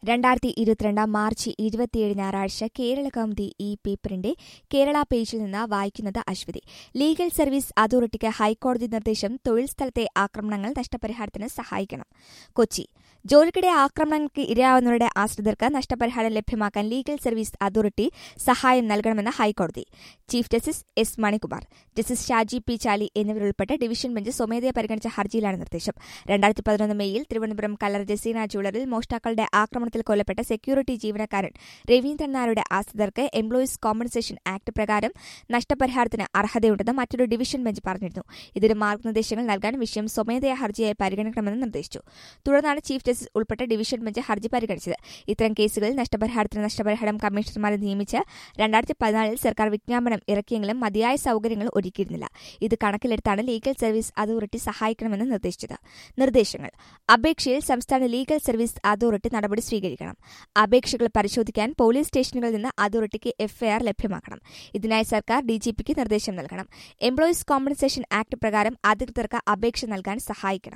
രണ്ടായിരത്തി ഇരുപത്തിരണ്ട് മാർച്ച് ഇരുപത്തിയേഴ് ഞായറാഴ്ച കേരള കൗമുദി ഈ പേപ്പറിന്റെ കേരള പേജിൽ നിന്ന് വായിക്കുന്നത് അശ്വതി ലീഗൽ സർവീസ് അതോറിറ്റിക്ക് ഹൈക്കോടതി നിർദ്ദേശം തൊഴിൽ സ്ഥലത്തെ ആക്രമണങ്ങൾ നഷ്ടപരിഹാരത്തിന് സഹായിക്കണം കൊച്ചി ജോലിക്കിടെ ആക്രമണങ്ങൾക്ക് ഇരയാവുന്നവരുടെ ആശ്രിതർക്ക് നഷ്ടപരിഹാരം ലഭ്യമാക്കാൻ ലീഗൽ സർവീസ് അതോറിറ്റി സഹായം നൽകണമെന്ന് ഹൈക്കോടതി chief justice S Manikumar justice Shaji P Chali എന്നിവരുൾപ്പെട്ട ഡിവിഷൻ ബെഞ്ച് സ്വമേധയാ പരിഗണിച്ച ഹർജിയിലാണ് നിർദ്ദേശം രണ്ടായിരത്തി പതിനൊന്ന് മെയ്യിൽ തിരുവനന്തപുരം കല്ലർ ജസീന ജ്വല്ലറിൽ മോഷ്ടാക്കളുടെ ആക്രമണത്തിൽ കൊല്ലപ്പെട്ട സെക്യൂരിറ്റി ജീവനക്കാരൻ രവീന്ദ്രൻ നായരുടെ ആശ്രിതർക്ക് എംപ്ലോയീസ് കോമ്പൻസേഷൻ ആക്ട് പ്രകാരം നഷ്ടപരിഹാരത്തിന് അർഹതയുണ്ടെന്ന് മറ്റൊരു ഡിവിഷൻ ബെഞ്ച് പറഞ്ഞിരുന്നു ഇതിന് മാർഗനിർദ്ദേശങ്ങൾ നൽകാൻ വിഷയം സ്വമേധയാ ഹർജിയായി പരിഗണിക്കണമെന്ന് നിർദ്ദേശിച്ചു തുടർന്നാണ് ചീഫ് ജസ്റ്റിസ് ഉൾപ്പെട്ട ഡിവിഷൻ ബെഞ്ച് ഹർജി പരിഗണിച്ചത് ഇത്തരം കേസുകളിൽ നഷ്ടപരിഹാരത്തിന് നഷ്ടപരിഹാരം കമ്മീഷണർമാരെ നിയമിച്ച് രണ്ടായിരത്തി പതിനാലിൽ സർക്കാർ വിജ്ഞാപനം ഇറക്കിയെങ്കിലും മതിയായ സൌകര്യങ്ങൾ ഒരുക്കിയിരുന്നില്ല ഇത് കണക്കിലെടുത്താണ് ലീഗൽ സർവീസ് അതോറിറ്റി സഹായിക്കണമെന്ന് നിർദ്ദേശിച്ചത് നിർദ്ദേശങ്ങൾ അപേക്ഷയിൽ സംസ്ഥാന ലീഗൽ സർവീസ് അതോറിറ്റി നടപടി സ്വീകരിക്കണം അപേക്ഷകൾ പരിശോധിക്കാൻ പോലീസ് സ്റ്റേഷനുകളിൽ നിന്ന് അതോറിറ്റിക്ക് എഫ്ഐആർ ലഭ്യമാക്കണം ഇതിനായി സർക്കാർ ഡിജിപിക്ക് നിർദ്ദേശം നൽകണം എംപ്ലോയീസ് കോമ്പൻസേഷൻ ആക്ട് പ്രകാരം അധികൃതർക്ക് അപേക്ഷ നൽകാൻ സഹായിക്കണം